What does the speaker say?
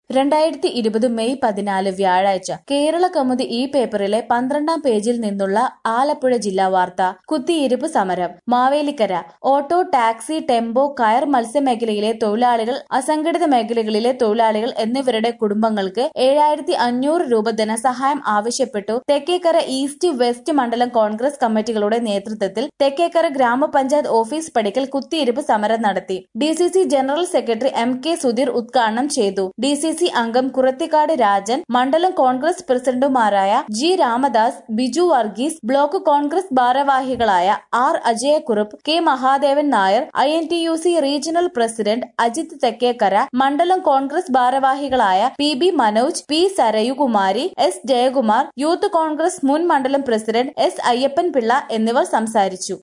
രണ്ടായിരത്തി ഇരുപത് മെയ് പതിനാല് വ്യാഴാഴ്ച കേരള കൗമുദി ഈ പേപ്പറിലെ പന്ത്രണ്ടാം പേജിൽ നിന്നുള്ള ആലപ്പുഴ ജില്ലാ വാർത്ത കുത്തിയിരിപ്പ് സമരം മാവേലിക്കര ഓട്ടോ ടാക്സി ടെമ്പോ കയർ മത്സ്യമേഖലയിലെ തൊഴിലാളികൾ അസംഘടിത മേഖലകളിലെ തൊഴിലാളികൾ എന്നിവരുടെ കുടുംബങ്ങൾക്ക് ഏഴായിരത്തി അഞ്ഞൂറ് രൂപ ധനസഹായം ആവശ്യപ്പെട്ടു തെക്കേക്കര ഈസ്റ്റ് വെസ്റ്റ് മണ്ഡലം കോൺഗ്രസ് കമ്മിറ്റികളുടെ നേതൃത്വത്തിൽ തെക്കേക്കര ഗ്രാമപഞ്ചായത്ത് ഓഫീസ് പടിക്കൽ കുത്തിയിരിപ്പ് സമരം നടത്തി D C C general secretary M K Sudheer ഉദ്ഘാടനം ചെയ്തു ഡി സി സി അംഗം കുറത്തിക്കാട് രാജൻ മണ്ഡലം കോൺഗ്രസ് പ്രസിഡന്റുമാരായ G Ramadas Biju Varghese block Congress ഭാരവാഹികളായ R Ajayakurup K Mahadevan Nair I N T U C regional president Ajith Thekkekara മണ്ഡലം കോൺഗ്രസ് ഭാരവാഹികളായ P B Manoj P Sarayukumari S Jayakumar youth Congress മുൻ മണ്ഡലം പ്രസിഡന്റ് എസ് അയ്യപ്പൻ പിള്ള എന്നിവർ സംസാരിച്ചു